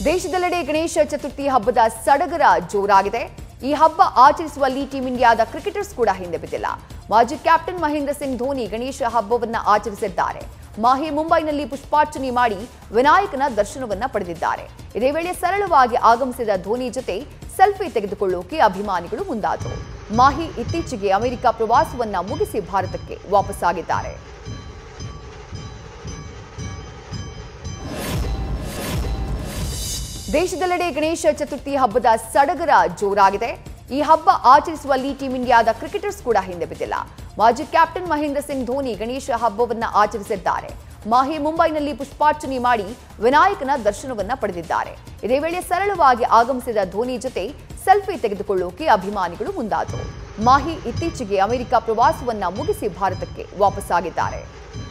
ದೇಶದೆಲ್ಲೆಡೆ ಗಣೇಶ ಚತುರ್ಥಿ ಹಬ್ಬದ ಸಡಗರ ಜೋರಾಗಿದೆ ಈ ಹಬ್ಬ ಆಚರಿಸುವಲ್ಲಿ ಟೀಂ ಇಂಡಿಯಾದ ಕ್ರಿಕೆಟರ್ಸ್ ಕೂಡ ಹಿಂದೆ ಬಿದ್ದಿಲ್ಲ ಮಾಜಿ ಕ್ಯಾಪ್ಟನ್ ಮಹೇಂದ್ರ ಸಿಂಗ್ ಧೋನಿ ಗಣೇಶ ಹಬ್ಬವನ್ನ ಆಚರಿಸಿದ್ದಾರೆ ಮಾಹಿ ಮುಂಬೈನಲ್ಲಿ ಪುಷ್ಪಾರ್ಚನೆ ಮಾಡಿ ವಿನಾಯಕನ ದರ್ಶನವನ್ನ ಪಡೆದಿದ್ದಾರೆ ಇದೇ ವೇಳೆ ಸರಳವಾಗಿ ಆಗಮಿಸಿದ ಧೋನಿ ಜೊತೆ ಸೆಲ್ಫಿ ತೆಗೆದುಕೊಳ್ಳೋಕೆ ಅಭಿಮಾನಿಗಳು ಮುಂದಾದರು ಮಾಹಿ ಇತ್ತೀಚೆಗೆ ಅಮೆರಿಕ ಪ್ರವಾಸವನ್ನ ಮುಗಿಸಿ ಭಾರತಕ್ಕೆ ವಾಪಸ್ಸಾಗಿದ್ದಾರೆ ದೇಶದೆಲ್ಲೆಡೆ ಗಣೇಶ ಚತುರ್ಥಿ ಹಬ್ಬದ ಸಡಗರ ಜೋರಾಗಿದೆ ಈ ಹಬ್ಬ ಆಚರಿಸುವಲ್ಲಿ ಟೀಂ ಇಂಡಿಯಾದ ಕ್ರಿಕೆಟರ್ಸ್ ಕೂಡ ಹಿಂದೆ ಬಿದ್ದಿಲ್ಲ ಮಾಜಿ ಕ್ಯಾಪ್ಟನ್ ಮಹೇಂದ್ರ ಸಿಂಗ್ ಧೋನಿ ಗಣೇಶ ಹಬ್ಬವನ್ನ ಆಚರಿಸಿದ್ದಾರೆ ಮಾಹಿ ಮುಂಬೈನಲ್ಲಿ ಪುಷ್ಪಾರ್ಚನೆ ಮಾಡಿ ವಿನಾಯಕನ ದರ್ಶನವನ್ನ ಪಡೆದಿದ್ದಾರೆ ಇದೇ ವೇಳೆ ಸರಳವಾಗಿ ಆಗಮಿಸಿದ ಧೋನಿ ಜೊತೆ ಸೆಲ್ಫಿ ತೆಗೆದುಕೊಳ್ಳೋಕೆ ಅಭಿಮಾನಿಗಳು ಮುಂದಾದರು ಮಾಹಿ ಇತ್ತೀಚೆಗೆ ಅಮೆರಿಕ ಪ್ರವಾಸವನ್ನ ಮುಗಿಸಿ ಭಾರತಕ್ಕೆ ವಾಪಸ್ಸಾಗಿದ್ದಾರೆ